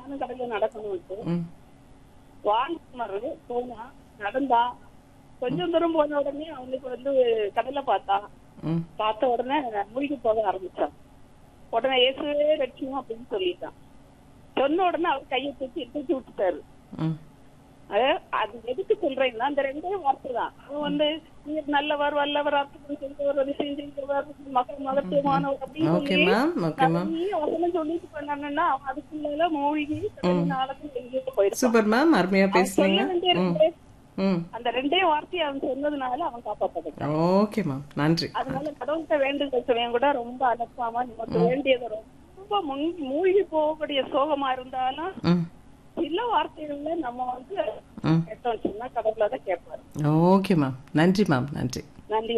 நானும் கடல்ல நடக்கணும்ட்டு ம் வாங்கினாரு போனா நடந்தா கொஞ்சம் தூரம் போன உடனே அவனுக்கு வந்து கடலை பார்த்தா ம் பார்த்த உடனே மூழ்கி போக ஆரம்பிச்சான் உடனே இயேசுவே ரட்சியம் அப்படின்னு சொல்லிட்டான் சொன்ன உடனே அவர் கையை தூக்கி தூக்கி விட்டுட்டாரு ம் அது அது எதுக்கு சொல்றேன்னா அந்த ரெண்டே வார்த்தை தான் அவன் வந்து நீர் நல்லவர் வல்லவர் அற்புதம் செய்தவர் அதிசயம் செய்தவர் மகன் மகத்துவமானவர் அப்படின்னு ஓகே சொல்லி மேம் ஓகே மேம் நிறைய வசனம் சொல்லிட்டு பண்ணாங்கன்னா அவன் அதுக்குள்ள மூழ்கி நாளுக்கு எங்கேயோ போயிருப்பான் சூப்பர் மேம் அருமையா அவன் பேசுனீங்க சொல்ல வேண்டிய ரெண்டே- ம் அந்த ரெண்டே வார்த்தையை அவன் சொன்னதுனால அவன் காப்பாற்றப்பட்டான் ஓகே மேம் நன்றி அதனால கடவுள்கிட்ட வேண்டுதல் சொல்லியும் கூட ரொம்ப அலட்சாம நமக்கு வேண்டியது ரொம்ப முன்- மூழ்கி போகக்கூடிய சோகமா இருந்தாலும் ம் சில வார்த்தைகள்ல நம்ம வந்து ம் கேட்டோம் சொன்னா கடவுளை தான் கேட்பாரு ஓகே மேம் நன்றி மேம் நன்றி நன்றி